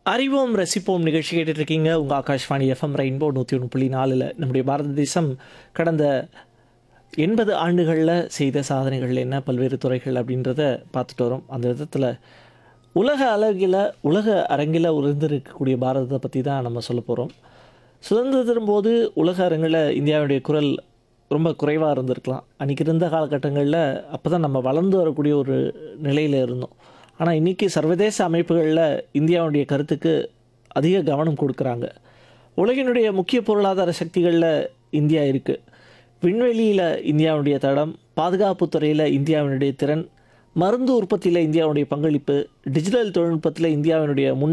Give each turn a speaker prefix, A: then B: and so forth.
A: அறிவோம் ரசிப்போம் நிகழ்ச்சி கேட்டுட்டு இருக்கீங்க உங்கள் ஆகாஷ்வாணி எஃப்எம் ரெயின்போ நூற்றி ஒன்று புள்ளி நாலில் நம்முடைய பாரத தேசம் கடந்த எண்பது ஆண்டுகளில் செய்த சாதனைகள் என்ன பல்வேறு துறைகள் அப்படின்றத பார்த்துட்டு வரோம் அந்த விதத்தில் உலக அளவில் உலக அரங்கில் உயர்ந்திருக்கக்கூடிய பாரதத்தை பற்றி தான் நம்ம சொல்ல போகிறோம் சுதந்திரத்தின் போது உலக அரங்கில் இந்தியாவுடைய குரல் ரொம்ப குறைவாக இருந்திருக்கலாம் அன்றைக்கி இருந்த காலகட்டங்களில் அப்போ தான் நம்ம வளர்ந்து வரக்கூடிய ஒரு நிலையில் இருந்தோம் ஆனால் இன்றைக்கி சர்வதேச அமைப்புகளில் இந்தியாவுடைய கருத்துக்கு அதிக கவனம் கொடுக்குறாங்க உலகினுடைய முக்கிய பொருளாதார சக்திகளில் இந்தியா இருக்குது விண்வெளியில் இந்தியாவுடைய தடம் பாதுகாப்புத் துறையில் இந்தியாவினுடைய திறன் மருந்து உற்பத்தியில் இந்தியாவுடைய பங்களிப்பு டிஜிட்டல் தொழில்நுட்பத்தில் இந்தியாவினுடைய முன்